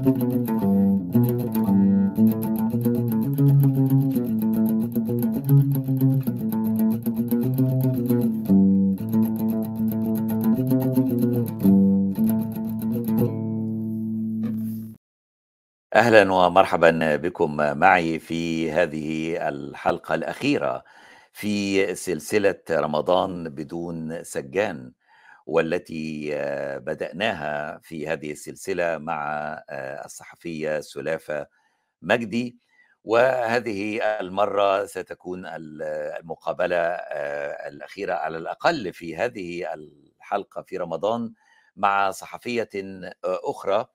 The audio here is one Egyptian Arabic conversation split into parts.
أهلا ومرحبا بكم معي في هذه الحلقة الأخيرة في سلسلة رمضان بدون سجان والتي بدأناها في هذه السلسلة مع الصحفية سلافة مجدي وهذه المرة ستكون المقابلة الأخيرة على الأقل في هذه الحلقة في رمضان مع صحفية أخرى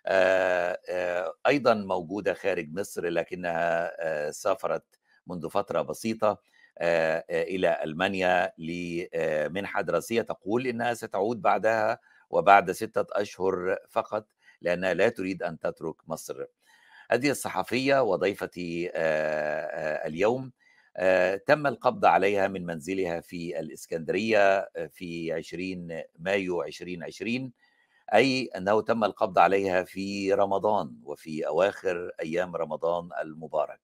ايضا موجوده خارج مصر لكنها سافرت منذ فتره بسيطه الى المانيا لمنحه دراسيه تقول انها ستعود بعدها وبعد سته اشهر فقط لانها لا تريد ان تترك مصر. هذه الصحفيه وضيفتي اليوم تم القبض عليها من منزلها في الاسكندريه في 20 مايو 2020 اي انه تم القبض عليها في رمضان وفي اواخر ايام رمضان المبارك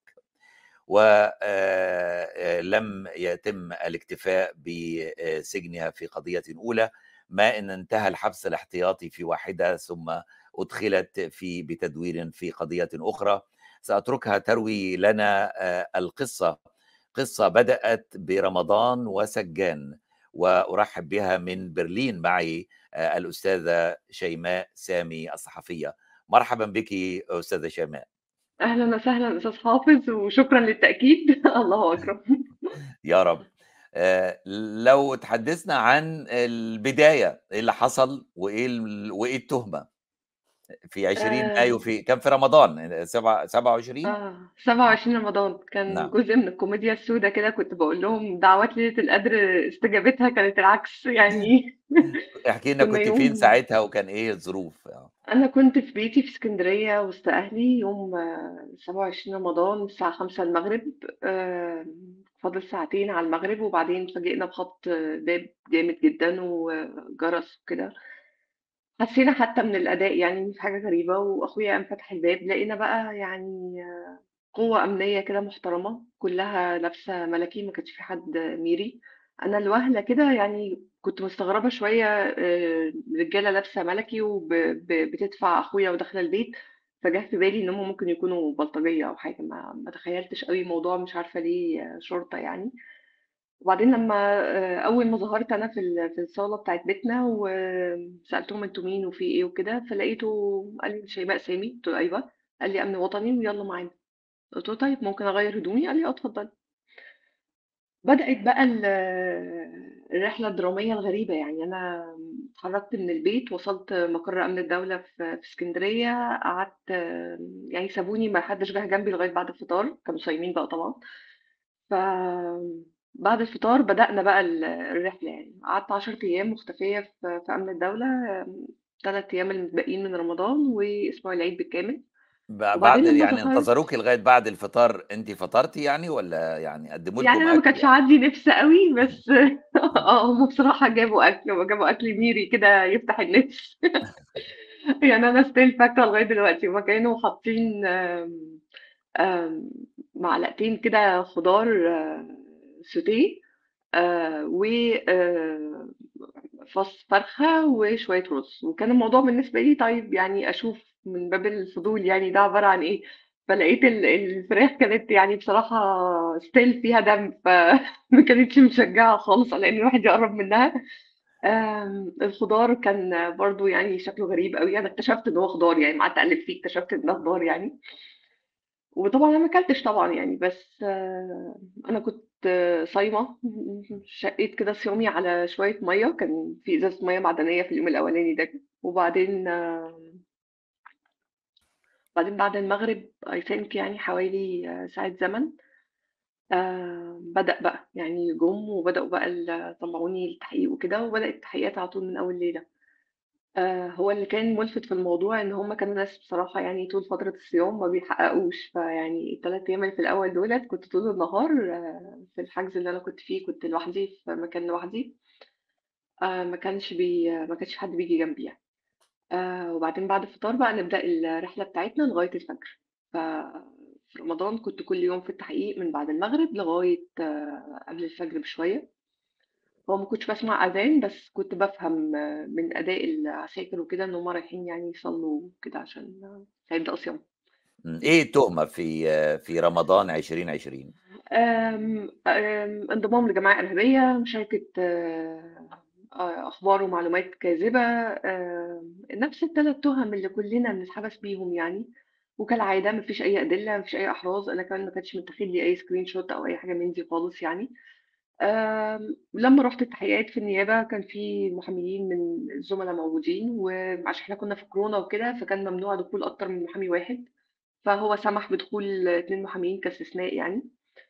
ولم يتم الاكتفاء بسجنها في قضيه اولى ما ان انتهى الحبس الاحتياطي في واحده ثم ادخلت في بتدوير في قضيه اخرى ساتركها تروي لنا القصه قصه بدات برمضان وسجان وارحب بها من برلين معي الاستاذه شيماء سامي الصحفيه مرحبا بك استاذه شيماء اهلا وسهلا استاذ حافظ وشكرا للتاكيد الله اكرم يا رب لو تحدثنا عن البدايه ايه اللي حصل وايه وايه التهمه في 20 آه. مايو في كان في رمضان 27 اه 27 رمضان كان نعم. جزء من الكوميديا السوداء كده كنت بقول لهم دعوات ليله القدر استجابتها كانت العكس يعني احكي لنا كنا كنت يوم- فين ساعتها وكان ايه الظروف انا كنت في بيتي في اسكندريه وسط اهلي يوم آه، 27 رمضان الساعه 5 المغرب آه، فاضل ساعتين على المغرب وبعدين فاجئنا بخبط باب جامد جدا وجرس وكده حسينا حتى من الأداء يعني في حاجة غريبة وأخويا قام فتح الباب لقينا بقى يعني آه، قوة أمنية كده محترمة كلها لابسة ملكي ما كانش في حد ميري أنا الوهلة كده يعني كنت مستغربة شوية آه، رجالة لابسة ملكي وبتدفع أخويا وداخلة البيت فجاه في بالي إن هم ممكن يكونوا بلطجية أو حاجة ما ما تخيلتش قوي الموضوع مش عارفة ليه آه، شرطة يعني وبعدين لما آه، اول ما ظهرت انا في ال- في الصاله بتاعت بيتنا وسالتهم انتوا مين وفي ايه وكده فلقيته قال لي شيماء سامي قلت له ايوه قال لي امن وطني ويلا معانا قلت له طيب ممكن اغير هدومي قال لي اه اتفضل بدات بقى ال- الرحله الدراميه الغريبه يعني انا اتحركت من البيت وصلت مقر امن الدوله في في اسكندريه قعدت آه، يعني سابوني ما حدش جه جنبي لغايه بعد الفطار كانوا صايمين بقى طبعا ف بعد الفطار بدأنا بقى ال- الرحلة يعني قعدت عشر أيام مختفية في في أمن الدولة ثلاث أيام المتبقيين من رمضان وأسبوع العيد بالكامل ب- وبعدين بعد لما يعني ظهرت انتظروك لغايه بعد الفطار انت فطرتي يعني ولا يعني قدموا يعني لكم أنا ما اكل كانش يعني عندي نفس قوي بس اه هم بصراحة جابوا أكل وجابوا أكل ميري كده يفتح النفس يعني أنا ستيل فاكرة لغاية دلوقتي هما كانوا حاطين آم، آم، معلقتين كده خضار آه، سوتيه آه، و آه، فص فرخة وشوية رز وكان الموضوع بالنسبة لي طيب يعني أشوف من باب الفضول يعني ده عبارة عن إيه فلقيت ال- الفراخ كانت يعني بصراحة ستيل فيها دم فما كانتش مشجعة خالص على إن الواحد يقرب منها آم، الخضار كان برضو يعني شكله غريب قوي أنا اكتشفت إن هو خضار يعني قعدت أقلب فيه اكتشفت إن ده خضار يعني وطبعا انا ما اكلتش طبعا يعني بس آه، انا كنت آه، صايمه شقيت كده صيامي على شويه ميه كان في ازازه ميه معدنيه في اليوم الاولاني ده وبعدين آه، بعدين بعد المغرب اي ثينك يعني حوالي آه، ساعه زمن آه، بدأ بقى يعني جم وبدأوا بقى ال- طلعوني التحقيق وكده وبدأت التحقيقات على طول من أول ليلة آه، هو اللي كان ملفت في الموضوع ان هم كانوا ناس بصراحة يعني طول فترة الصيام ما بيحققوش فيعني الثلاث ايام اللي في الاول دولت كنت طول النهار آه، في الحجز اللي انا كنت فيه كنت لوحدي في مكان لوحدي آه، ما كانش بي ما كانش حد بيجي جنبي يعني آآ وبعدين بعد الفطار بقى نبدأ الرحلة بتاعتنا لغاية الفجر. ف في رمضان كنت كل يوم في التحقيق من بعد المغرب لغاية آه، قبل الفجر بشوية. هو ما كنتش باسمع أذان، بس كنت بافهم من أداء العساكر وكده إن هُم رايحين يعني يصلّوا كده عشان هيبدأوا صيام. إمم، إيه التُهمة في في رمضان 2020؟ آمم، آمم، انضمام لجماعة إرهابية، مشاركة آآ، أخبار ومعلومات كاذبة، آمم، نفس ال3 تُهَم اللي كلنا بنتحبس بيهم يعني، وكالعادة ما فيش أي أدلة، ما فيش أي أحراز، أنا كمان ما كانش متاخد لي أي screenshot أو أي حاجة من دي خالص يعني. آمم، لمّا رُحت التحقيقات في النيابة كان في محاميين من الزملا موجودين، وعشان إحنا كنا في كورونا وكده، فكان ممنوع دخول أكتر من محامي واحد، فهو سمح بدخول 2 محامين كاستثناء يعني.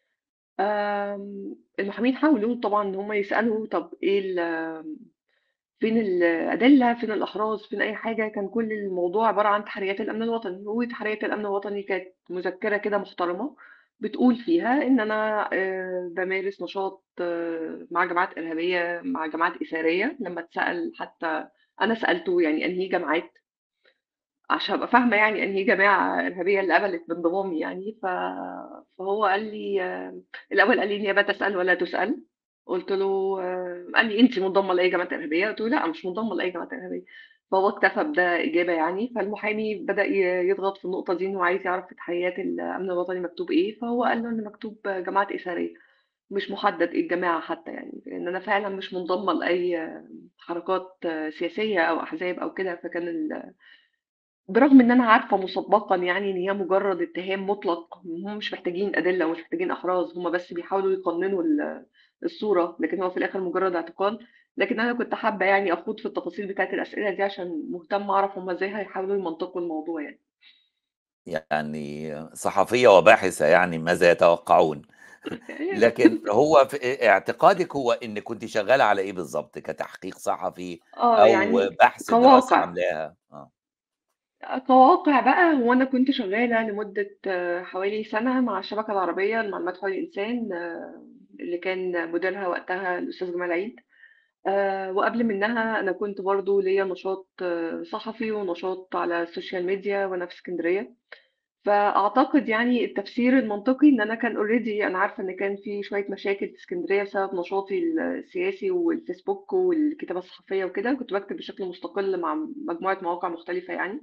آمم، المحامين حاولوا طبعًا إن هم يسألوا طَب إيه ال فين الأدلة، فين الأحراز، فين أي حاجة، كان كل الموضوع عبارة عن تحريات الأمن الوطني، وتحريات الأمن الوطني كانت مذكرة كده محترمة بتقول فيها إن أنا آآ بامارس نشاط آه، مع جماعات إرهابية، مع جماعات إثارية، لمّا اتسأل حتى أنا سألته يعني أنهي جماعات عشان أبقى فاهمة يعني أنهي جماعة إرهابية اللي قبلت بانضمامي يعني ف... فهو قال لي آه، الأول قال لي نيابة تسأل ولا تسأل قلت له آه، قال لي أنت منضمة لأي جماعة إرهابية قلت له لا مش منضمة لأي جماعة إرهابية فهو اكتفى بده إجابة يعني فالمحامي بدأ ي- يضغط في النقطة دي إنه عايز يعرف في تحريات الأمن الوطني مكتوب إيه فهو قال له إن مكتوب جماعة إثارية مش محدد إيه الجماعة حتى يعني لأن أنا فعلا مش منضمة لأي حركات سياسية أو أحزاب أو كده فكان ال... برغم إن أنا عارفة مسبقًا يعني إن هي مجرد اتهام مطلق، هم مش محتاجين أدلة ومش محتاجين أحراز، هم بس بيحاولوا يقننوا ال الصورة، لكن هو في الآخر مجرد اعتقال، لكن أنا كنت حابة يعني أخوض في التفاصيل بتاعة الأسئلة دي عشان مهتمة أعرف هم إزاي هيحاولوا يمنطقوا الموضوع يعني. يعني صحفية وباحثة يعني ماذا يتوقعون؟ لكن هو في اعتقادِك هو إنِّك كنتِ شغّالة على إيه بالضبط، كتحقيق صحفي آه، أو يعني بحث دراسة كواقع عاملاها؟ آه، كواقع بقى هو أنا كنت شغالة لمدة آه، حوالي سنة مع الشبكة العربية لمعلومات حقوق الإنسان آه، اللي كان مديرها وقتها الأستاذ جمال عيد. آآ وقبل منها أنا كنت برضه ليّا نشاط آه، صحفي ونشاط على السوشيال ميديا وأنا في إسكندرية، فأعتقد يعني التفسير المنطقي إن أنا كان already أنا عارفة إن كان في شوية مشاكل في إسكندرية بسبب نشاطي السياسي والفيسبوك والكتابة الصحفية وكده، كنت باكتب بشكل مستقل مع مجموعة مواقع مختلفة يعني.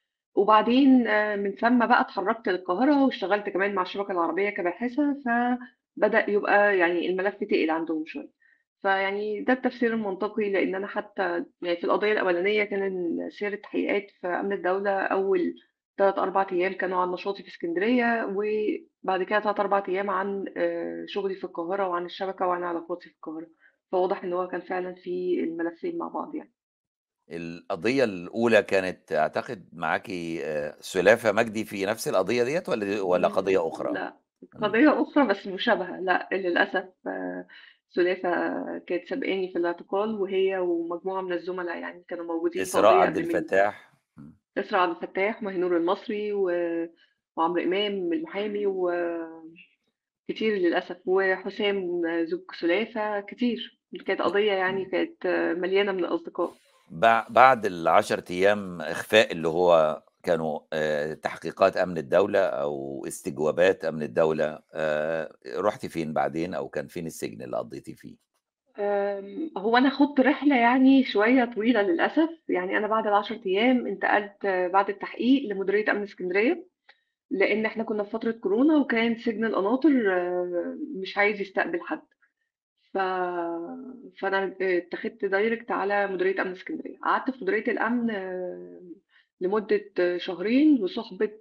وبعدين آه، من ثم بقى اتحركت للقاهرة واشتغلت كمان مع الشبكة العربية كباحثة فبدأ يبقى يعني الملف تقل عندهم شوية فيعني ده التفسير المنطقي لأن أنا حتى يعني في القضية الأولانية كان سير التحقيقات في أمن الدولة أول تلات أربع أيام كانوا عن نشاطي في اسكندرية وبعد كده تلات أربع أيام عن آه، شغلي في القاهرة وعن الشبكة وعن علاقاتي في القاهرة فواضح إن هو كان فعلا في الملفين مع بعض يعني القضية الأولى كانت أعتقد معاكِ آآ سُلافة مجدي في نفس القضية ديّة والّا والّا إمم، قضية أخرى؟ لأ، إمم، قضية أخرى بس مشابهة، لأ للأسف آه، سُلافة كانت سابقاني في الاعتقال وهي ومجموعة من الزملا يعني كانوا موجودين في إسراء قضية عبد قبل مني، الفتاح، إمم، إسراء عبد الفتاح وماهنور المصري و وعمرو إمام المحامي وكتير للأسف، وحسام زوج سُلافة، كتير، كانت قضية يعني إمم. كانت آه، مليانة من الأصدقاء. بع بعد ال10 أيام إخفاء اللي هو كانوا آآ تحقيقات أمن الدولة أو استجوابات أمن الدولة، آآ رُحتِ فين بعدين أو كان فين السجن اللي قضيتِ فيه؟ آمم، هو أنا خُضت رحلة يعني شوية طويلة للأسف، يعني أنا بعد ال10 أيام انتقلت آه، بعد التحقيق لمديرية أمن إسكندرية، لإن إحنا كنا في فترة كورونا وكان سجن القناطر آه، مش عايز يستقبل حد، ف فأنا اتّاخدت direct على مديرية أمن إسكندرية، قعدت في مديرية الأمن آه، لمدة آه، شهرين بصُحبة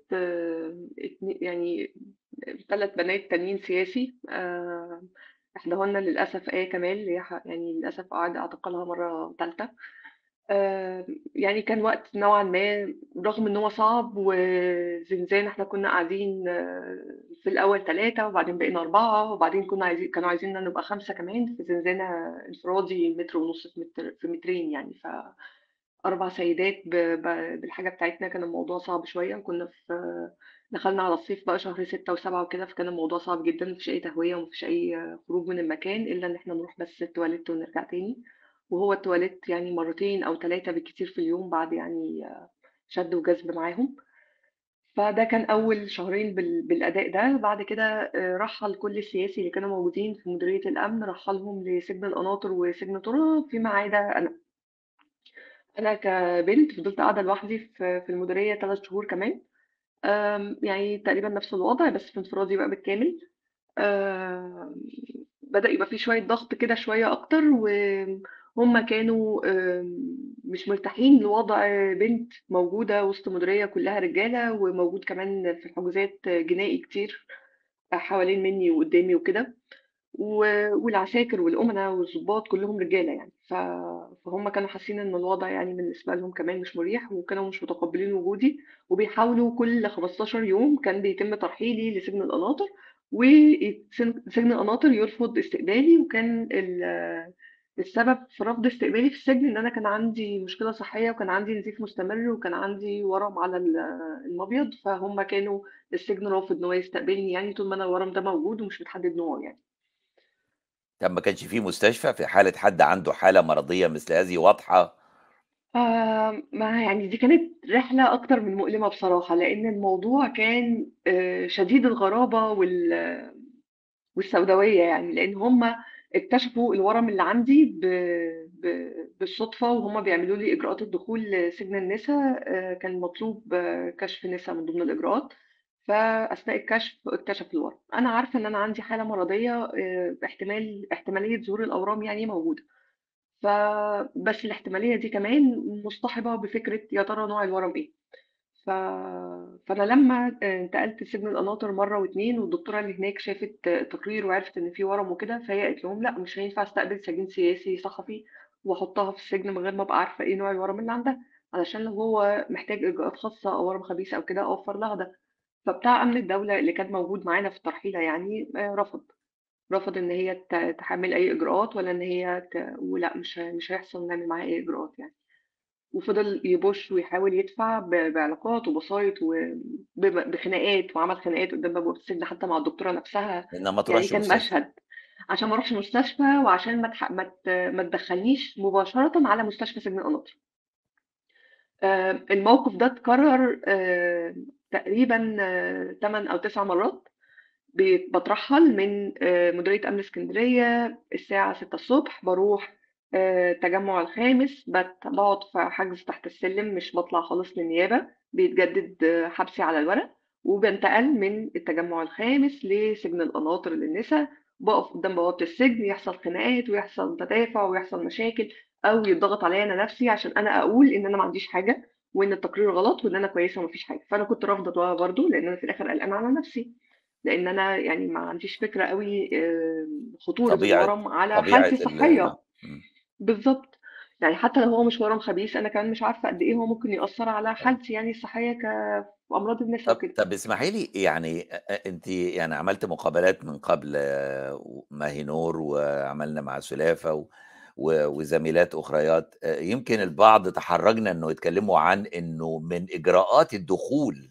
اتن يعني 3 بنات تانيين سياسي آآ إحداهن للأسف آية كمال اللي هي ح يعني للأسف أعاد اعتقالها مرّة تالتة. آآ يعني كان وقت نوعًا ما رغم إن هو صعب وزنزانة إحنا كنا قاعدين آه، في الأول 3 وبعدين بقينا 4 وبعدين كنا عايزين كانوا عايزيننا نبقى 5 كمان في زنزانة انفرادي متر ونُص في متر في مترين يعني ف 4 سيدات ب ب بالحاجة بتاعتنا كان الموضوع صعب شوية وكنا في دخلنا على الصيف بقى شهر 6 و7 وكده فكان الموضوع صعب جدًا، ما فيش أي تهوية وما فيش أي خروج من المكان إلا إن إحنا نروح بس التواليت ونرجع تاني، وهو التواليت يعني مرتين أو 3 بالكتير في اليوم بعد يعني شد وجذب معاهم فده كان أول شهرين بال- بالأداء ده بعد كده آه، رحل كل السياسي اللي كانوا موجودين في مديرية الأمن رحلهم لسجن القناطر وسجن طرة فيما عدا أنا أنا كبنت فضلت قاعدة لوحدي في في المديرية ثلاث شهور كمان آم، يعني تقريبا نفس الوضع بس في انفرادي بقى بالكامل آم، بدأ يبقى في شوية ضغط كده شوية أكتر وهم كانوا آم، مش مرتاحين لوضع بنت موجودة وسط مديرية كلها رجالة وموجود كمان في الحجوزات جنائي كتير حوالين مني وقدامي وكده و- والعساكر والأمناء والضباط كلهم رجالة يعني ف... فهم كانوا حاسين إن الوضع يعني بالنسبة لهم كمان مش مريح وكانوا مش متقبلين وجودي وبيحاولوا كل 15 يوم كان بيتم ترحيلي لسجن القناطر وسجن القناطر يرفض استقبالي وكان ال- السبب في رفض استقبالي في السجن إن أنا كان عندي مشكلة صحية وكان عندي نزيف مستمر وكان عندي ورم على ال- المبيض فهم كانوا السجن رافض إن هو يستقبلني يعني طول ما أنا الورم ده موجود ومش متحدد نوعه يعني. طب ما كانش في مستشفى في حالة حد عنده حالة مرضية مثل هذه واضحة آه ما يعني دي كانت رحلة أكتر من مؤلمة بصراحة لأن الموضوع كان آه شديد الغرابة وال والسوداوية يعني لأن هم اكتشفوا الورم اللي عندي ب... ب... بالصدفة وهم بيعملوا لي إجراءات الدخول لسجن النساء آه، كان مطلوب آه، كشف نساء من ضمن الإجراءات فأثناء الكشف اكتشف الورم أنا عارفة إن أنا عندي حالة مرضية آه، احتمال احتمالية ظهور الأورام يعني موجودة فبس الاحتمالية دي كمان مصطحبة بفكرة يا ترى نوع الورم إيه ف... فانا لما انتقلت سجن القناطر مره واتنين والدكتوره اللي هناك شافت تقرير وعرفت ان في ورم وكده فهي قالت لهم لا مش هينفع استقبل سجين سياسي صحفي واحطها في السجن من غير ما ابقى عارفه ايه نوع الورم اللي عندها علشان لو هو محتاج اجراءات خاصه او ورم خبيث او كده اوفر لها ده فبتاع امن الدوله اللي كان موجود معانا في الترحيله يعني آه، رفض رفض ان هي ت- تحمل اي اجراءات ولا ان هي ت... ولا مش مش هيحصل نعمل معاها اي اجراءات يعني وفضل يبوش ويحاول يدفع ب- بعلاقات وبسايط وبخناقات وعمل خناقات قدام باب السجن حتى مع الدكتورة نفسها إنها ما يعني تروحش كان مستشفى مشهد عشان ما اروحش مستشفى وعشان ما تح... ما, ت... ما تدخلنيش مباشرة على مستشفى سجن القناطر آه، الموقف ده اتكرر آه، تقريبا 8 او 9 مرات ب- بترحل من آه، مديرية أمن اسكندرية الساعة 6 الصبح بروح آه، التجمع الخامس بت- بقعد في حجز تحت السلم مش بطلع خالص للنيابة بيتجدد آه، حبسي على الورق وبنتقل من التجمع الخامس لسجن القناطر للنساء بقف قدام بوابة السجن يحصل خناقات ويحصل تدافع ويحصل مشاكل أو يضغط عليا أنا نفسي عشان أنا أقول إن أنا ما عنديش حاجة وإن التقرير غلط وإن أنا كويسة ومفيش حاجة فأنا كنت رافضة ده برضه لأن أنا في الآخر قلقانة على نفسي لان انا يعني ما عنديش فكره قوي آه، خطوره طبيعة الورم على طبيعة حالتي ال الصحيه آه. مم. بالظبط يعني حتى لو هو مش ورم خبيث انا كمان مش عارفه قد ايه هو ممكن ياثر على آه. حالتي يعني الصحيه كامراض النساء طب وكده طب اسمحي لي يعني انت يعني عملت مقابلات من قبل آه، ماهي نور وعملنا مع سلافة و- و- وزميلات اخريات آه، يمكن البعض تحرجنا انه يتكلموا عن انه من اجراءات الدخول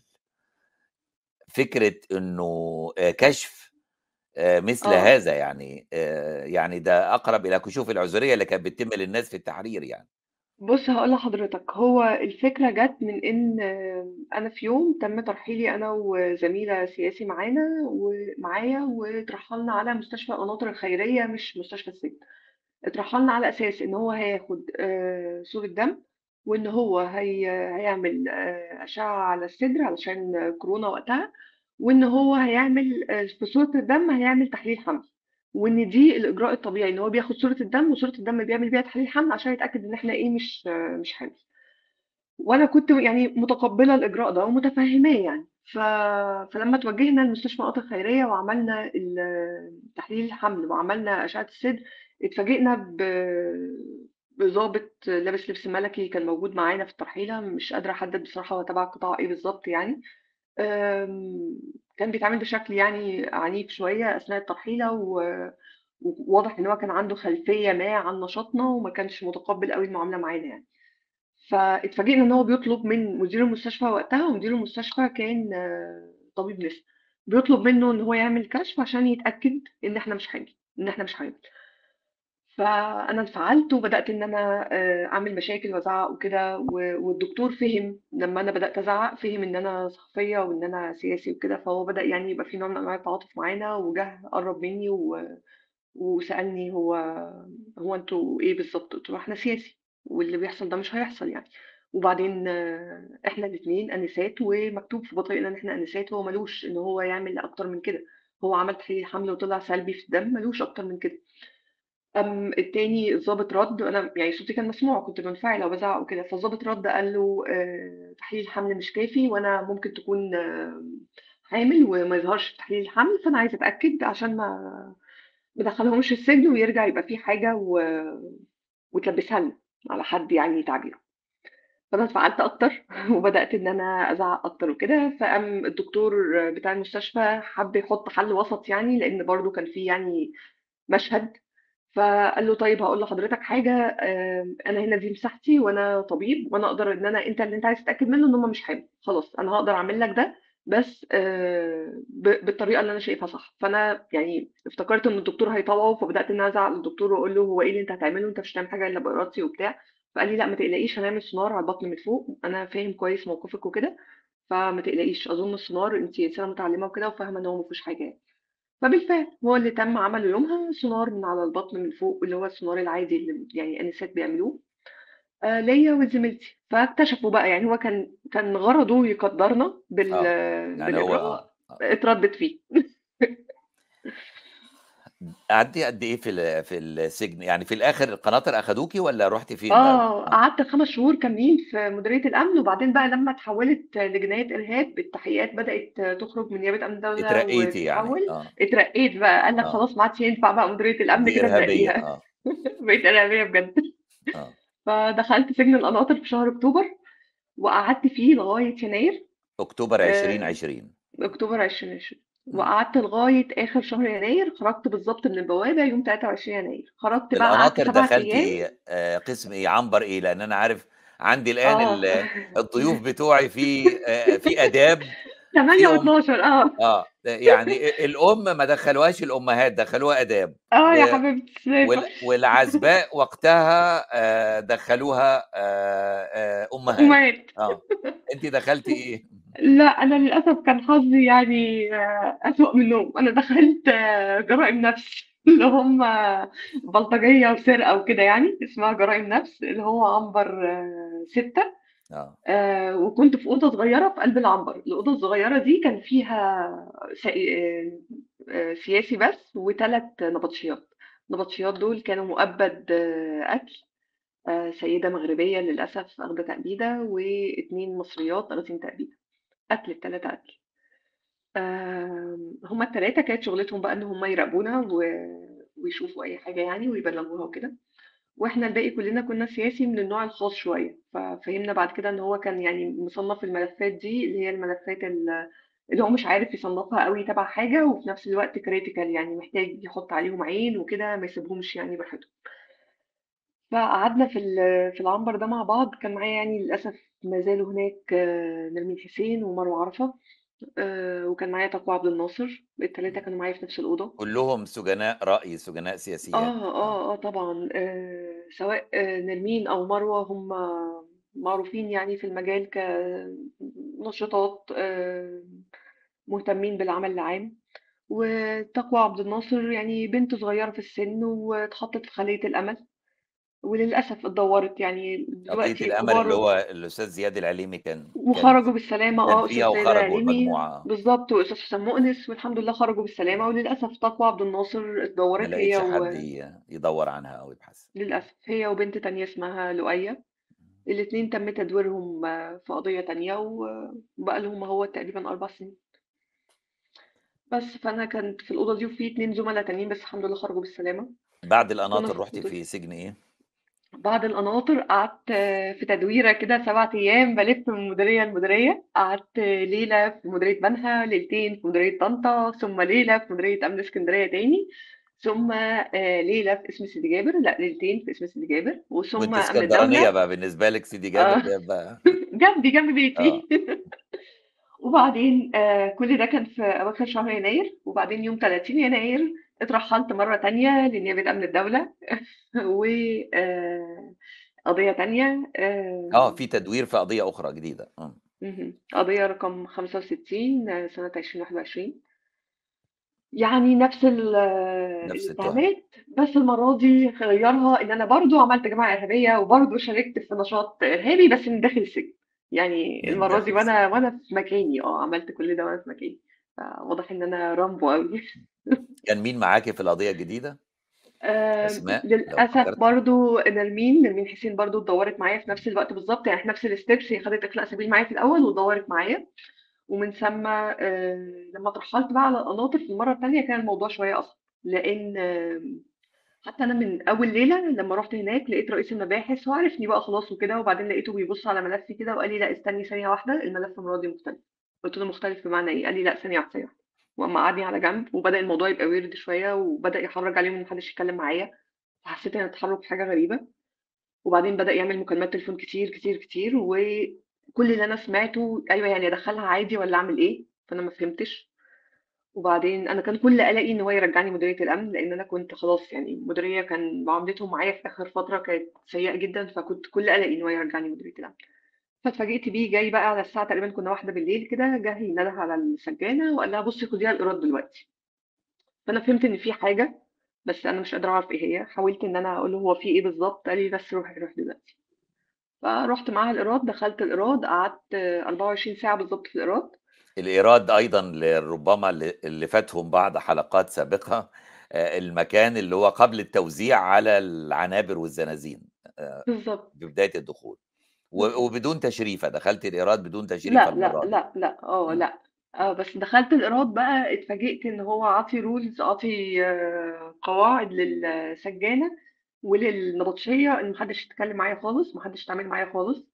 فكرة انه آه، كشف آه، مثل اه هذا يعني آه، يعني ده اقرب الى كشوف العذرية اللي كانت بتتم للناس في التحرير يعني بص هقول لحضرتك هو الفكره جت من ان آه، انا في يوم تم ترحيلي انا وزميله سياسي معانا ومعايا وترحلنا على مستشفى قناطر الخيريه مش مستشفى السجن اترحلنا على اساس ان هو هياخد آه، صورة دم وان هو هي هيعمل آه، اشعة على الصدر علشان كورونا وقتها وان هو هيعمل آه، في صورة الدم هيعمل تحليل حمل وان دي الاجراء الطبيعي ان هو بياخد صورة الدم وصورة الدم بيعمل بيها تحليل حمل عشان يتاكد ان احنا ايه مش آه، مش حامل وانا كنت يعني متقبله الاجراء ده ومتفهماه يعني ف... فلما توجهنا لمستشفى قطر الخيريه وعملنا ال- تحليل الحمل وعملنا اشعه الصدر اتفاجئنا ب بضابط لابس لبس ملكي كان موجود معانا في الترحيله مش قادره احدد بصراحه هو تبع قطاع ايه بالظبط يعني أم، كان بيتعامل بشكل يعني عنيف شويه اثناء الترحيله و- وواضح ان هو كان عنده خلفيه ما عن نشاطنا وما كانش متقبل قوي المعامله معانا يعني فاتفاجئنا ان هو بيطلب من مدير المستشفى وقتها ومدير المستشفى كان آه، طبيب نساء بيطلب منه ان هو يعمل كشف عشان يتاكد ان احنا مش حامل ان احنا مش حامل فأنا انفعلت وبدأت إن أنا آآ أعمل مشاكل وأزعّق وكده و والدكتور فِهِم لمّا أنا بدأت أزعّق، فِهِم إن أنا صحفية وإن أنا سياسي وكده، فهو بدأ يعني يبقى في نوع من أنواع التعاطف معانا وجه قرّب منّي و وسألني: "هو هو أنتم إيه بالضبط؟" قُلت له: "إحنا سياسي واللي بيحصل ده مش هيحصل يعني، وبعدين آه، إحنا الاتنين آنسات ومكتوب في بطايقنا إن إحنا آنسات، هو ما لوش إن هو يعمل أكتر من كده، هو عمل تحليل حمل وطلع سلبي في الدم، ما لوش أكتر من كده." قام التاني الضابط رد أنا يعني صوتي كان مسموع كنت منفعلة وبازعق وكده فالضابط رد قال له آه، تحليل الحمل مش كافي وأنا ممكن تكون آه، حامل وما يظهرش في تحليل الحمل فأنا عايزة أتأكد عشان ما ما ادخلهمش السجن ويرجع يبقى في حاجة و... وتلبسها لنا على حد يعني تعبيره فأنا اتفعلت أكتر وبدأت إن أنا أزعق أكتر وكده فقام الدكتور بتاع المستشفى حب يحط حل وسط يعني لأن برضو كان في يعني مشهد فقال له طيب هقول لحضرتك حاجه آم، انا هنا دي مساحتي وانا طبيب وانا اقدر ان انا انت اللي انت عايز تتاكد منه ان هم مش حامل خلاص انا هقدر اعمل لك ده بس آه، ب- بالطريقه اللي انا شايفها صح فانا يعني افتكرت ان الدكتور هيطوعه فبدات ان انا ازعق للدكتور واقول له هو ايه اللي انت هتعمله انت مش هتعمل حاجه الا بارادتي وبتاع فقال لي لا ما تقلقيش هنعمل سونار على البطن من فوق انا فاهم كويس موقفك وكده فما تقلقيش اظن السونار انت انسانه متعلمه وكده وفاهمه ان هو ما فيهوش حاجه يعني. فبالفعل هو اللي تم عمله يومها سونار من على البطن من فوق اللي هو السونار العادي اللي يعني النسات بيعملوه آه ليا وزميلتي فاكتشفوا بقى يعني هو كان كان غرضه يقدرنا بال اه يعني هو بالإجراء اه آه. اتردد فيه قعدتي قد ايه في ال- في السجن يعني في الاخر القناطر اخدوكي ولا رحتي فين بقى اه اه قعدت خمس شهور كاملين في مديرية الأمن وبعدين بقى لما اتحولت لجناية إرهاب التحقيقات بدأت تخرج من نيابة أمن الدولة اترقيتي يعني وتتحول اه اترقيت بقى قال لك اه خلاص ما عادش ينفع بقى مديرية الأمن دي كده ارهابيه نرقيها اه بقيت إرهابية بجد اه فدخلت سجن القناطر في شهر أكتوبر وقعدت فيه لغاية يناير اكتوبر آه، 2020 أكتوبر 2020 مم. وقعدت لغاية آخر شهر يناير خرجت بالظبط من البوابة يوم 23 يناير خرجت في بقى قعدت القناطر سبع دخلتي أيام ايه آه قسم ايه عنبر ايه لان انا عارف عندي الان اه ال- الضيوف بتوعي في آه في اداب 8 في ام و12 اه اه يعني الام ما دخلوهاش الامهات دخلوها اداب اه يا و- حبيبتي شايفة وال- والعزباء وقتها آه، دخلوها آه، آه، امهات أمهات اه انت دخلتي ايه لا أنا للأسف كان حظي يعني آه، أسوأ منهم أنا دخلت آه، جرائم نفس اللي هم بلطجية وسرقة وكده يعني اسمها جرائم نفس اللي هو عنبر آه، ستة اه آه، وكنت في أوضة صغيرة في قلب العنبر الأوضة الصغيرة دي كان فيها س- آه، آه، سياسي بس وثلاث نبطشيات النبطشيات دول كانوا مؤبد آه، قتل آه، سيدة مغربية للأسف أخدة تأبيدة واتنين مصريات أخدين تأبيدة قتل التلاتة قتل آم، هما التلاتة كانت شغلتهم بقى إن هما يراقبونا و- ويشوفوا أي حاجة يعني ويبلغوها وكده واحنا الباقي كلنا كنا سياسي من النوع الخاص شوية ففهمنا بعد كده ان هو كان يعني مصنف الملفات دي اللي هي الملفات ال- اللي هو مش عارف يصنفها قوي تبع حاجة وفي نفس الوقت كريتيكال يعني محتاج يحط عليهم عين وكده ما يسيبهمش يعني براحتهم فقعدنا في ال- في العنبر ده مع بعض كان معايا يعني للأسف ما زالوا هناك آه، نرمين حسين ومروة عرفة آه، وكان معايا تقوى عبد الناصر التلاتة كانوا معايا في نفس الأوضة كلهم سجناء رأي سجناء سياسيات آه، اه آه، آه طبعًا آآ سواء آه، نرمين أو مروة هم معروفين يعني في المجال كنشطات آآ مهتمين بالعمل العام، وتقوى عبد الناصر يعني بنت صغيرة في السن واتحطت في خلية الأمل، وللأسف اتدوّرت يعني قضية دلوقتي الأمل اللي كبار هو الأستاذ زياد العليمي كان كان وخرجوا بالسلامة كان آه، فيها أستاذ سيد وخرجوا العليمي المجموعة بالضبط، وأستاذ حسام مؤنس والحمد لله خرجوا بالسلامة، وللأسف تقوى عبد الناصر ما اتدوّرت هي لقيتش و حد ي- يدور عنها أو يبحث للأسف هي وبنت تانية اسمها لؤية الاتنين تم تدويرهم آه، في قضية تانية و- وبقى لهم هو تقريبا أربع سنين بس فأنا كنت في الأوضة دي وفي اتنين زملاء تانيين بس الحمد لله خرجوا بالسلامة بعد كنا القناطر في رحتي الأوضة في دي سجن إيه؟ بعد القناطر قعدت آه، في تدويرة كده سبعة أيام بلف من مديرية لمديرية قعدت آه، ليلة في مديرية بنها ليلتين في مديرية طنطا ثم ليلة في مديرية أمن اسكندرية تاني ثم آه، ليلة في اسم سيدي جابر لا ليلتين في اسم سيدي جابر وثم وأنت أمن اسكندرانية الدولة بقى بالنسبة لك سيدي جابر آه، ده بقى جنبي جنب اه بيتي وبعدين آه كل ده كان في أواخر شهر يناير وبعدين يوم 30 يناير اترحلت مرة تانية لنيابة أمن الدولة و آآ قضية تانية آه، آآ في تدوير في قضية أخرى جديدة، إمم. اهم، قضية رقم 65 سنة 2021 يعني نفس ال نفس التهم. الاتهامات، بس المرة دي غيّرها إن أنا برضه عملت جماعة إرهابية وبرضه شاركت في نشاط إرهابي بس من داخل السجن، يعني من المرة دي داخل السجن. وأنا وأنا في مكاني آه، عملت كل ده وأنا في مكاني، فواضح إن أنا رامبو أوي. كان مين معاكِ في القضية الجديدة؟ آمم، أسماء لو للأسف فكرتِ؟ برضه نرمين، نرمين حسين برضه اتدوّرت معايا في نفس الوقت بالضبط، يعني في نفس الsteps هي خدت إخلاء سبيل معايا في الأول واتدوّرت معايا، ومن ثم آآ لمّا اترحلت بقى على القناطر في المرّة التانية كان الموضوع شوية أصعب، لإن آمم، حتى أنا من أول ليلة لمّا رُحت هناك لقيت رئيس المباحث هو عرفني بقى خلاص وكده، وبعدين لقيته بيبُص على ملفي كده وقال لي: "لأ استني ثانية واحدة، الملف المرّة دي مختلف." قُلت له: "مختلف بمعنى إيه؟" قال لي: "لأ ثانية واحدة، ثانية واحدة." وقام قعّدني على جنب وبدأ الموضوع يبقى weird شوية وبدأ يحرّج عليهم إن ما حدّش يتكلّم معايا. فحسيت إن التحرُّك حاجة غريبة، وبعدين بدأ يعمل مكالمات تليفون كتير، كتير، كتير، وكل اللي أنا سمعته أيوه يعني أدخّلها عادي والّا أعمل إيه؟ فأنا ما فهمتش، وبعدين أنا كان كل قلقي إن هو يرجّعني مديرية الأمن، لإن أنا كنت خلاص يعني المديرية كان معاملتهم معايا في آخر فترة كانت سيئة جدًا، فكنت كل قلقي إن هو يرجّعني مديرية الأمن. فاتفاجئت بيه جاي بقى على الساعة تقريبًا كنا 01:00 كده، جه ينده على السجّانة وقال لها: "بُصّي خديها الإيراد دلوقتي." فأنا فهمت إن في حاجة، بس أنا مش قادرة أعرف إيه هي، حاولت إن أنا أقول له: "هو في إيه بالضبط؟" قال لي: "بس روحي، روحي دلوقتي." فرُحت معاها الإيراد، دخلت الإيراد، قعدت 24 ساعة بالضبط في الإيراد. الإيراد أيضًا لربما ل اللي فاتهم بعض حلقات سابقة، آآ المكان اللي هو قبل التوزيع على العنابر والزنازين، آآ بالضبط. ببداية الدخول، و بالضبط. وبدون تشريفة، دخلتِ الإيراد بدون تشريفة لأ، لأ، المرّة دي. لأ، لأ، آه، إمم. لأ، آه، بس دخلت الإيراد بقى اتفاجئت إن هو عاطي rules عاطي قواعد للسجّانة وللنبطشية إن ما حدّش يتكلّم معايا خالص، ما حدّش يتعامل معايا خالص،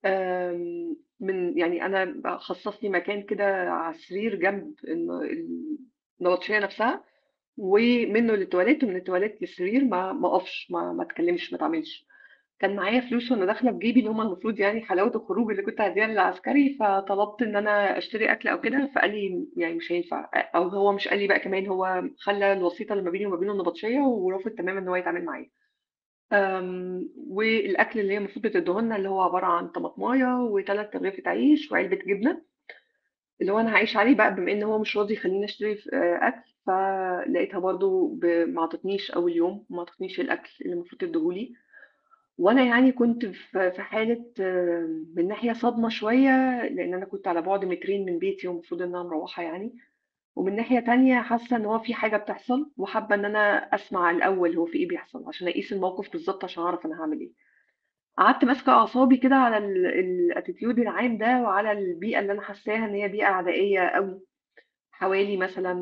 آمم من يعني أنا ب خصّص لي مكان كده على السرير جنب الن النبطشية نفسها، ومنه للتواليت ومن التواليت للسرير ما ما أقفش، ما ما أتكلّمش، ما أتعاملش. كان معايا فلوس وأنا داخلة في جيبي اللي هم المفروض يعني حلاوة الخروج اللي كنت هادّيها للعسكري، فطلبت إن أنا أشتري أكل أو كده، فقال لي يعني مش هينفع، أ أو هو مش قال لي بقى كمان هو خلّى الوسيطة اللي ما بيني وما بينه النبطشية ورافض تمامًا إن هو يتعامل معايا. آمم والأكل اللي هي المفروض بتدّيه لنا اللي هو عبارة عن طماطماية و3 رغيفة عيش وعلبة جبنة، اللي هو أنا هاعيش عليه بقى بما إن هو مش راضي يخلّيني أشتري ف آآ أكل، فلقيتها برضه ب ما عطتنيش أول يوم، ما عطتنيش الأكل اللي المفروض تدّيه لي. وأنا يعني كنت في في حالة آه، من ناحية صدمة شوية، لإن أنا كنت على بُعد مترين من بيتي والمفروض إن أنا مروّحة يعني، ومن ناحية تانية حاسة إن هو في حاجة بتحصل، وحابة إن أنا أسمع الأول هو في إيه بيحصل، عشان أقيس الموقف بالضبط عشان أعرف أنا هاعمل إيه. قعدت ماسكة أعصابي كده على ال الattitude العام ده، وعلى البيئة اللي أنا حاساها إن هي بيئة عدائية أوي، حوالي مثلًا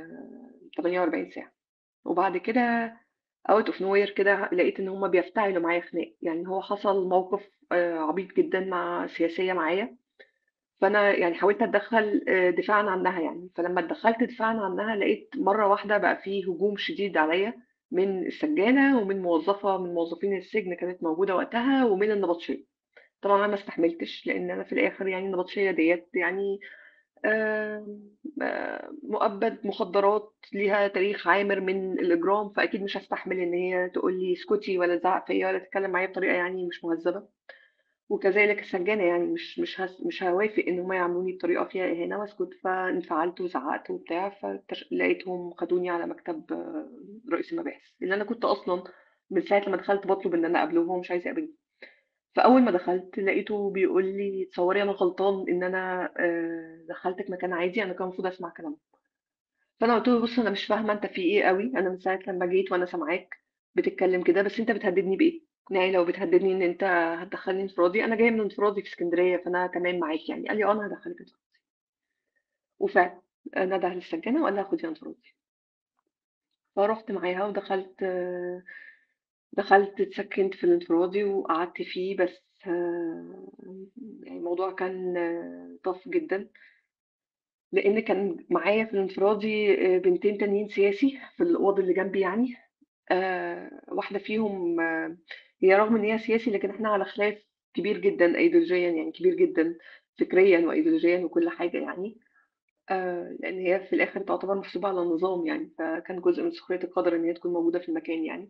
48 ساعة، وبعد كده out of nowhere كده لقيت إن هُم بيفتعلوا معايا خناق، يعني هو حصل موقف آآ عبيط جدًا مع سياسية معايا، فأنا يعني حاولت أتدخّل آآ دفاعًا عنها يعني، فلمّا اتدخّلت دفاعًا عنها لقيت مرّة واحدة بقى في هجوم شديد عليَّ من السجّانة ومن موظفة من موظفين السجن كانت موجودة وقتها ومن النبطشية. طبعًا أنا ما استحملتش، لإن أنا في الآخر يعني النبطشية ديّة يعني آمم، آآ، مؤبّد مخدرات ليها تاريخ عامر من الإجرام، فأكيد مش هاستحمل إن هي تقول لي اسكتي ولا تزعّق فيّا ولا تتكلم معايا بطريقة يعني مش مهذبة، وكذلك السجانة يعني مش مش هاس مش هاوافق إن هُم يعاملوني بطريقة فيها إهانة واسكت، فانفعلت وزعّقت وبتاع، فتش لقيتهم خدوني على مكتب آه، رئيس المباحث، اللي أنا كنت أصلًا من ساعة لمّا دخلت باطلب إن أنا أقابله وهو مش عايز يقابلني. فأول ما دخلت لقيته بيقول لي: "تصوّري أنا غلطان إن أنا آآ دخّلتِك مكان عادي، أنا كان المفروض أسمع كلامكم." فأنا قُلت له: "بُص أنا مش فاهمة أنت في إيه أوي، أنا من ساعة لمّا جيت وأنا سامعاك بتتكلّم كده، بس أنت بتهدّدني بإيه؟ يعني لو بتهدّدني إن أنت هتدخّلني انفرادي، أنا جاية من انفرادي في إسكندرية، فأنا تمام معاك يعني." قال لي: "آه، أنا هادخّلِك انفرادي." وفعلًا آآ نده للسجّانة وقال لها: "خديها انفرادي." فرُحت معاها ودخلت آه، دخلت اتسكنت في الانفرادي وقعدت فيه بس آه، يعني الموضوع كان tough جدًا، لإن كان معايا في الانفرادي آآ بنتين تانيين سياسي في الأوض اللي جنبي يعني، آآ واحدة فيهم آه، هي رغم إن هي سياسي لكن إحنا على خلاف كبير جدًا أيديولوجيًا يعني كبير جدًا فكريًا وأيديولوجيًا وكل حاجة يعني، آآ لإن هي في الآخر تعتبر محسوبة على النظام يعني، فكان جزء من سخرية القدر إن هي تكون موجودة في المكان يعني.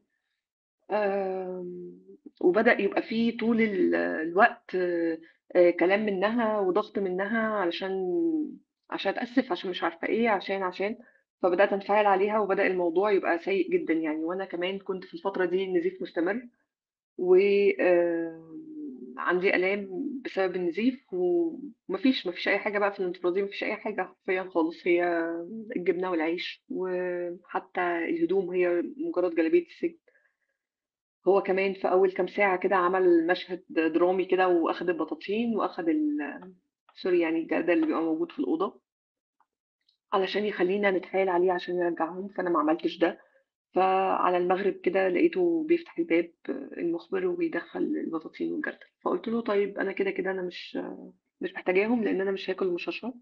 آمم وبدأ يبقى في طول ال الوقت آآ كلام منها وضغط منها علشان عشان أتأسف، عشان مش عارفة إيه، عشان، عشان، فبدأت أنفعل عليها وبدأ الموضوع يبقى سيء جدًا يعني، وأنا كمان كنت في الفترة دي النزيف مستمر، و آمم عندي آلام بسبب النزيف، وما فيش ما فيش أي حاجة بقى في الانتفاضة ما فيش أي حاجة حرفيًا خالص، هي الجبنة والعيش، وحتى الهدوم هي مجرد جلابية السجن. هو كمان في أول كام ساعة كده عمل مشهد درامي كده وأخد البطاطين وأخد ال سوري يعني الجردل اللي بيبقى موجود في الأوضة علشان يخلّينا نتحايل عليه عشان يرجّعهم، فأنا ما عملتش ده، فعلى المغرب كده لقيته بيفتح الباب المُخبر وبيدخّل البطاطين والجردل، فقُلت له: "طيب أنا كده، كده أنا مش مش محتاجاهم لإن أنا مش هاكل ومش هاشرب."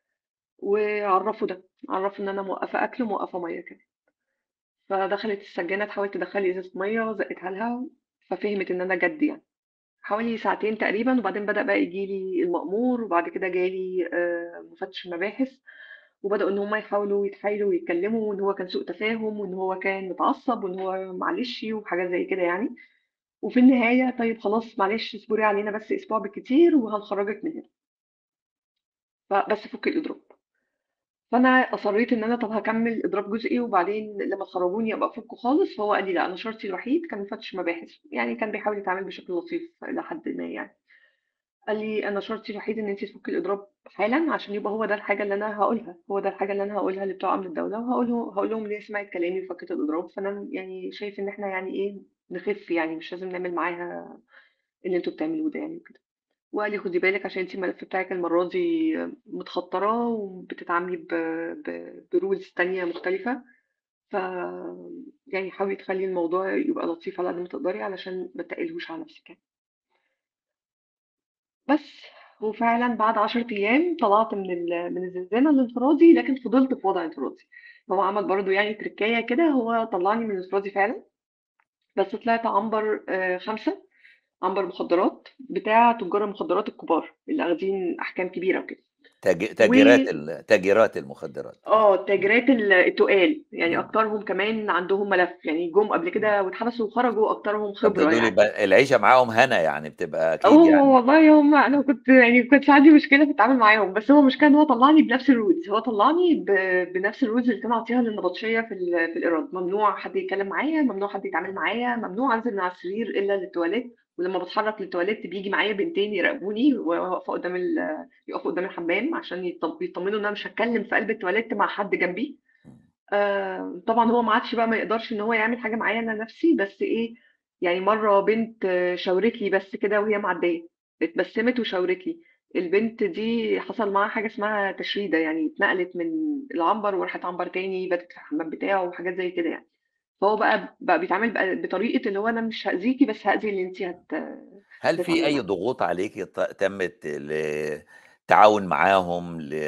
وعرّفه ده، عرّفه إن أنا موقّفة أكل وموقّفة مَيّة كمان. فدخلت السجّانة تحاول تدخّل لي إزازة مَيّة، زقّيتها لها، ففهمت إن أنا جَد يعني. حوالي ساعتين تقريبًا، وبعدين بدأ بقى ييجي لي المأمور، وبعد كده جالي آآ مفتش المباحث، وبدأوا إن هُم يحاولوا يتحايلوا ويتكلموا، وإن هو كان سوء تفاهم، وإن هو كان متعصب، وإن هو معلش وحاجات زي كده يعني. وفي النهاية طيب خلاص معلش اصبري علينا بس أسبوع بالكتير وهنخرّجِك من هنا. فبس فُكي الإضراب. فأنا أصرّيت إن أنا طَب هاكمّل إضراب جزئي وبعدين لمّا تخرّجوني أبقى أفُكه خالص، فهو قال لي: "لأ، أنا شرطي الوحيد" كان مفتش مباحث، يعني كان بيحاول يتعامل بشكل لطيف إلى حدٍ ما يعني. قال لي: "أنا شرطي الوحيد إن أنتِ تفُكي الإضراب حالًا عشان يبقى هو ده الحاجة اللي أنا هاقولها، هو ده الحاجة اللي أنا هاقولها لبتوع أمن الدولة وهاقول له هاقول لهم إن هي سمعت كلامي وفكِّت الإضراب، فأنا يعني شايف إن إحنا يعني إيه، نخِف يعني مش لازم نعمل معاها اللي أنتم بتعملوه ده يعني وكده." وقال لي: "خُدي بالِك عشان أنتِ الملف بتاعِك المرّة دي متخطّرة وبتتعاملي ب ب بrules تانية مختلفة، ف يعني حاولي تخلّي الموضوع يبقى لطيف على قد ما تقدري علشان ما تتقّليهوش على نَفْسِك يعني." بس، وفعلًا بعد 10 أيام طلعت من ال من الزنزانة الانفرادي، لكن فضلت في وضع انفرادي. هو عمل برضه يعني تركاية كده، هو طلّعني من الانفرادي فعلًا، بس طلعت عنبر آآ 5 عنبر مخدرات بتاع تُجّار المخدرات الكبار، اللي آخدين أحكام كبيرة وكده. تاج و تاجرات ال تاجرات المخدرات، آه. آه، التاجرات ال التُقال، يعني إمم. أكترهم كمان عندهم ملف، يعني جُم قبل إمم. كده واتحبسوا وخرجوا أكترهم طَب ده خبرة دول يعني. يبقى العيشة معاهم هنا يعني بتبقى آه، أكيد يعني. والله هم أنا كنت يعني ما كانش عندي مشكلة في التعامل معاهم، بس هو المشكلة إن هو طلّعني بنفس الrules، هو طلّعني ب بنفس الrules اللي كان عاطيها للنبطشية في ال في الإيراد، ممنوع حد يتكلم معايا، ممنوع حد يتعامل معايا، ممنوع أنزل من على السرير إلا للتواليت، ولمّا باتحرك للتواليت بييجي معايا بنتين يراقبوني وأنا واقفة قدّام ال يقفوا قدّام الحمام عشان يط يطمنوا إن أنا مش هاتكلم في قلب التواليت مع حد جنبي. إمم. آآ طبعًا هو ما عادش بقى ما يقدرش إن هو يعمل حاجة معايا أنا نَفْسي، بس إيه، يعني مرّة بنت شاورت لي بس كده وهي معديّة، اتبسمت وشاورت لي، البنت دي حصل معاها حاجة اسمها تشريدة، يعني اتنقلت من العنبر وراحت عنبر تاني، باتت في الحمام بتاعه وحاجات زي كده يعني. فهو بقى بقى بيتعامل بقى بطريقة اللي هو أنا مش هأذيكِ بس هأذي اللي أنتِ هت هل في هتتعاملي أي معاه. ضغوط عليكِ ت تمِّت للتعاون معاهم ل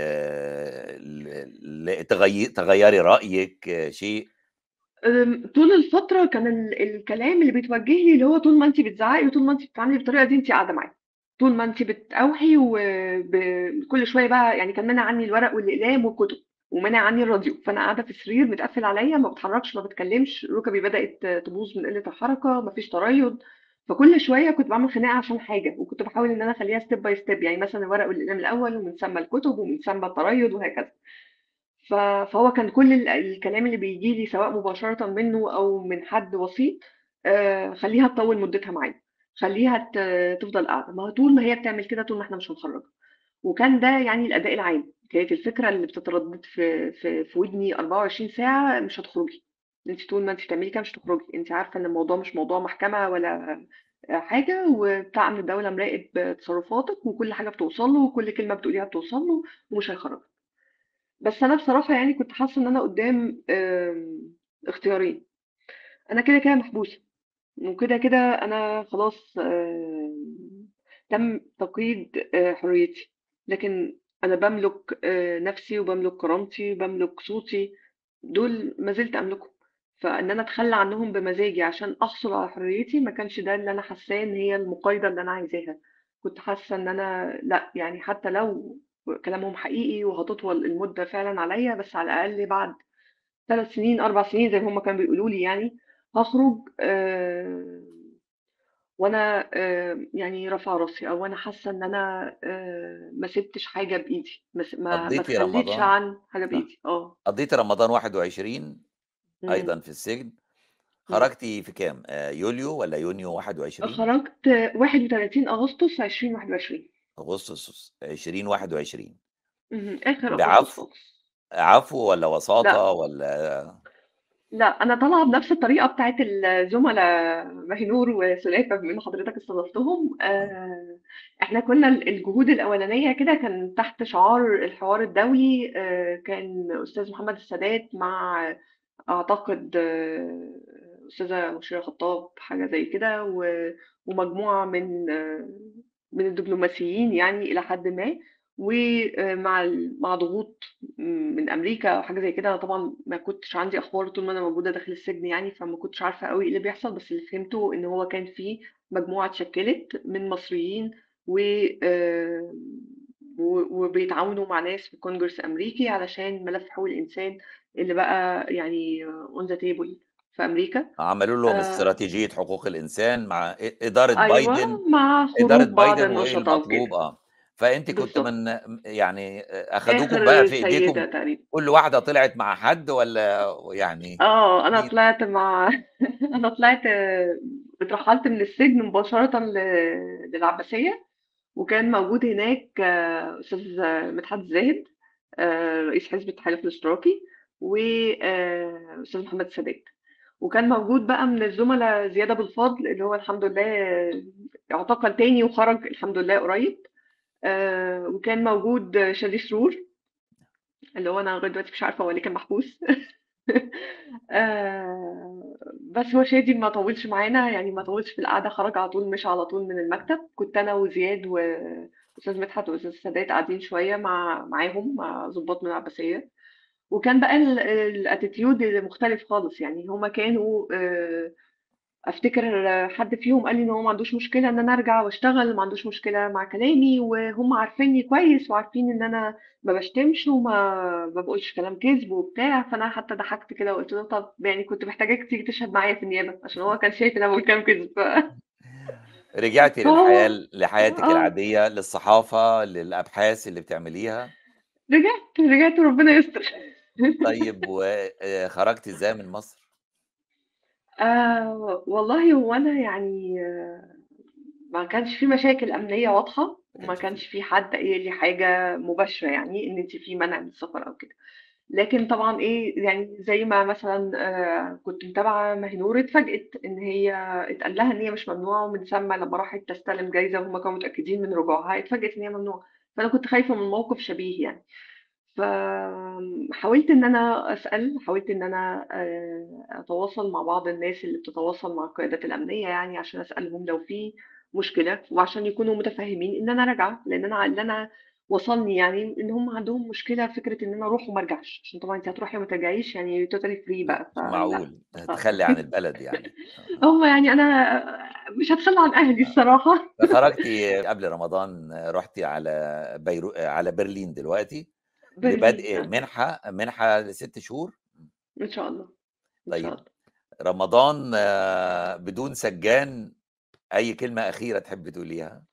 ل ل تغي تغيّري رأيِك شيء؟ آمم، طول الفترة كان ال الكلام اللي بيتوجه لي اللي هو طول ما أنتِ بتزعّقي وطول ما أنتِ بتتعاملي بالطريقة دي أنتِ قاعدة معانا، طول ما أنتِ بتأوحي وب كل شوية بقى يعني كان مانع عني الورق والأقلام والكتب، ومانع عني الراديو، فأنا قاعدة في السرير متقفّل عليَّ ما باتحركش ما باتكلمش، ركبي بدأت تبوظ من قلة الحركة، ما فيش تريض، فكل شوية كنت باعمل خناقة عشان حاجة، وكنت باحاول إن أنا أخلّيها step by step يعني مثلًا الورق والأقلام الأول ومن ثم الكتب ومن ثم التريض وهكذا. ف فهو كان كل ال الكلام اللي بييجي لي سواء مباشرةً منه أو من حد وسيط آآ، خلّيها تطوّل مدتها معانا، خلّيها ت تفضل قاعدة، ما هو طول ما هي بتعمل كده طول ما إحنا مش هنخرّجها، وكان ده يعني الأداء العام، كانت الفكرة اللي بتتردد في في في ودني 24 ساعة مش هتخرجي، أنتِ طول ما أنتِ بتعملي كده مش هتخرجي، أنتِ عارفة إن الموضوع مش موضوع محكمة ولا آآ، حاجة وبتاع أمن الدولة مراقب تصرفاتِك وكل حاجة بتوصل له وكل كلمة بتقوليها بتوصل له ومش هيخرّجِك. بس أنا بصراحة يعني كنت حاسة إن أنا قدّام آمم، اختيارين، أنا كده، كده محبوسة، وكده، كده أنا خلاص آمم، تم تقييد آآ، حريتي، لكن أنا باملك آآ، نفسي وباملك كرامتي وباملك صوتي، دول ما زلت أملكهم، فإن أنا أتخلى عنهم بمزاجي عشان أحصل على حريتي ما كانش ده اللي أنا حاساه إن هي المقايضة اللي أنا عايزاها، كنت حاسة إن أنا لأ، يعني حتى لو كلامهم حقيقي وهتطول المدة فعلا عليا بس على الأقل بعد ثلاث سنين أربع سنين زي ما هما كانوا بيقولوا لي يعني هخرج آه، وأنا آه، يعني رافعة راسي أو أنا حاسة إن أنا آه، ما سبتش حاجة بإيدي ما س- ما ما قضيتي تخليتش رمضان عن حاجة نعم بإيدي اه قضيتي رمضان 21 مم. أيضا في السجن مم. خرجتي في كام؟ آه، يوليو ولا يونيو 21 خرجت 31 أغسطس 2021 أغسطس 2021 مهم. آخر أغسطس بعفو خالص عفو ولا وساطة لا ولا لا أنا طالعة بنفس الطريقة بتاعت الزملاء مهنور وسلافة بما إن حضرتك استضفتهم آه، آه، إحنا كنا الجهود الأولانية كده كان تحت شعار الحوار الدولي آه، كان أستاذ محمد السادات مع أعتقد آه، أستاذة مشيرة خطاب حاجة زي كده و- ومجموعة من آه، من الدبلوماسيين يعني إلى حد ما ومع ال- مع ضغوط من أمريكا أو حاجة زي كده أنا طبعا ما كنتش عندي أخبار طول ما أنا موجودة داخل السجن يعني فما كنتش عارفة قوي إيه اللي بيحصل بس اللي فهمته إن هو كان في مجموعة اتشكلت من مصريين و آه، و- وبيتعاونوا مع ناس في كونجرس أمريكي علشان ملف حقوق الإنسان اللي بقى يعني اون ذا تيبل في أمريكا عملوا لهم آه استراتيجية حقوق الإنسان مع إ- إدارة أيوه بايدن مع إدارة خروج بعض بايدن وإيه النشطاء المطلوب وكده اه فأنت كنت بالظبط من يعني أخدوكم بقى آخر في إيديكم سيدة تقريبا كل واحدة طلعت مع حد ولا يعني اه أنا مين طلعت مع أنا طلعت آه، اترحلت من السجن مباشرة ل- للعباسية وكان موجود هناك آه، أستاذ مدحت زاهد آه، رئيس حزب التحالف الاشتراكي وأستاذ محمد السادات وكان موجود بقى من الزملاء زياد أبو الفضل اللي هو الحمد لله آه، اعتقل تاني وخرج الحمد لله قريب آه، وكان موجود شادي سرور اللي هو أنا لغاية دلوقتي مش عارفة هو ليه كان محبوس آه، بس هو شادي ما طولش معانا يعني ما طولش في القعدة خرج على طول مش على طول من المكتب كنت أنا وزياد وأستاذ مدحت وأستاذ سادات قاعدين شوية مع معاهم مع ضباط من العباسية وكان بقى الاتيتيود مختلف خالص يعني هما كانوا آه، افتكر حد فيهم قال لي ان هو ما عندوش مشكله ان انا ارجع واشتغل ما عندوش مشكله مع كلامي وهم عارفيني كويس وعارفين ان انا ما بشتمش وما ما بقولش كلام كذب وبتاع فانا حتى ضحكت كده وقلت له طب يعني كنت محتاجاك تيجي تشهد معايا في النيابه عشان هو كان شايف ان انا بقول كلام كذب ف- رجعتي للحياة فهو لحياتك اه العادية للصحافة للأبحاث اللي بتعمليها رجعت رجعت وربنا يستر طيب وخرجتي ازاي من مصر؟ آه والله هو انا يعني ما كانش في مشاكل أمنية واضحة ما وما كانش كانش فيه في حد قايل لي حاجة مباشرة يعني إن أنت في منع من السفر أو كده لكن طبعا إيه يعني زي ما مثلا آه، كنت متابعة مهنور اتفاجئت إن هي اتقال لها إن هي مش ممنوعة ومن ثم لما راحت تستلم جايزة وهم كانوا متأكدين من رجوعها اتفاجئت إن هي ممنوعة فأنا كنت خايفة من موقف شبيه يعني فحاولت إن أنا أسأل حاولت إن أنا آه، أتواصل مع بعض الناس اللي بتتواصل مع القيادات الأمنية يعني عشان أسألهم لو في مشكلة وعشان يكونوا متفهمين إن أنا راجعة لأن أنا اللي أنا وصلني يعني إن هم عندهم مشكلة فكرة إن أنا أروح وما أرجعش عشان طبعا أنت هتروحي وما ترجعيش يعني توتالي فري لا بقى مش فلا معقول آه. تخلي عن البلد يعني آه. هم يعني أنا مش هتخلى عن أهلي الصراحة فخرجتي قبل رمضان رحتي على بيرو على برلين دلوقتي برلين لبدء آه. منحة منحة لست شهور إن شاء الله إن شاء طيب الله رمضان آه، بدون سجان أي كلمة أخيرة تحب تقوليها؟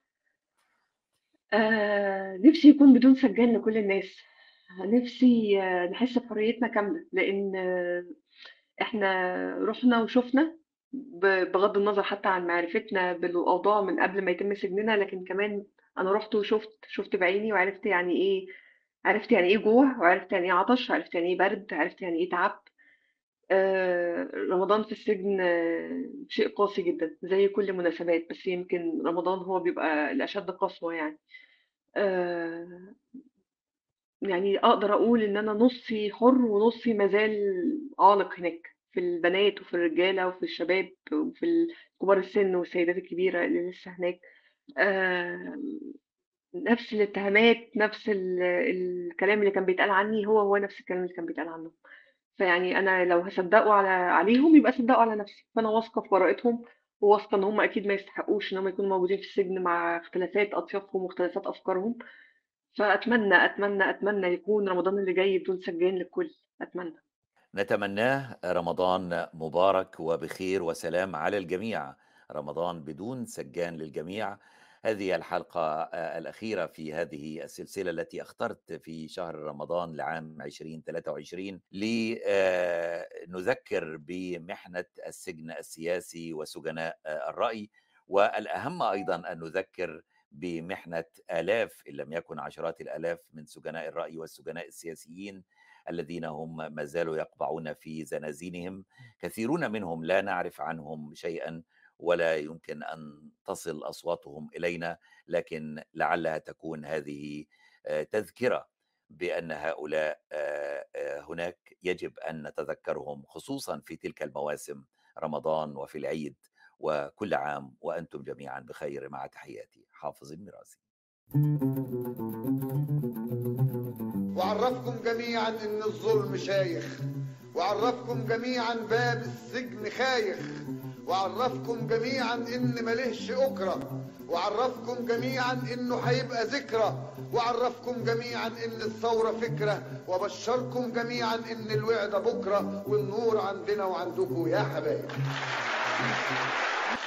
آه نفسي يكون بدون سجان لكل الناس نفسي آه نحس بحريتنا كاملة لأن آه إحنا رحنا وشفنا ب- بغض النظر حتى عن معرفتنا بالأوضاع من قبل ما يتم سجننا لكن كمان أنا رحت وشفت شفت بعيني وعرفت يعني إيه عرفت يعني إيه جوع وعرفت يعني إيه عطش عرفت يعني إيه برد عرفت يعني إيه تعب آه رمضان في السجن آه شيء قاسي جدا زي كل المناسبات بس يمكن رمضان هو بيبقى الأشد قسوة يعني آه يعني أقدر أقول إن أنا نصي حر ونصي مازال عالق هناك في البنات وفي الرجالة وفي الشباب وفي كبار السن والسيدات الكبيرة اللي لسه هناك آه نفس الاتهامات نفس ال- الكلام اللي كان بيتقال عني هو هو نفس الكلام اللي كان بيتقال عنهم فيعني أنا لو هصدقوا على عليهم يبقى صدقوا على نفسي فأنا واثقة في براءتهم وواثقة إن هم أكيد ما يستحقوش إن هم يكونوا موجودين في السجن مع اختلافات أطيافهم واختلافات أفكارهم فأتمنى، أتمنى، أتمنى يكون رمضان اللي جاي بدون سجّان للكل، أتمنى. نتمناه رمضان مبارك وبخير وسلام على الجميع رمضان بدون سجان للجميع هذه الحلقة آه، الأخيرة في هذه السلسلة التي اخترت في شهر رمضان لعام 2023 لنذكر بمحنة السجن السياسي وسجناء آه، الرأي والأهم أيضا أن نذكر بمحنة آلاف إن لم يكن عشرات الآلاف من سجناء الرأي والسجناء السياسيين الذين هم ما زالوا يقبعون في زنازينهم كثيرون منهم لا نعرف عنهم شيئا ولا يمكن ان تصل اصواتهم الينا لكن لعلها تكون هذه آه، تذكره بان هؤلاء آه، آه، هناك يجب ان نتذكرهم خصوصا في تلك المواسم رمضان وفي العيد وكل عام وانتم جميعا بخير مع تحياتي حافظ المراسي وعرفكم جميعا ان الظلم شايخ وعرفكم جميعا باب السجن خايخ وعرفكم جميعا ان ملهش اكره وعرفكم جميعا انه هيبقى ذكرى وعرفكم جميعا ان الثوره فكره وبشركم جميعا ان الوعد بكره والنور عندنا وعندكم يا حبايب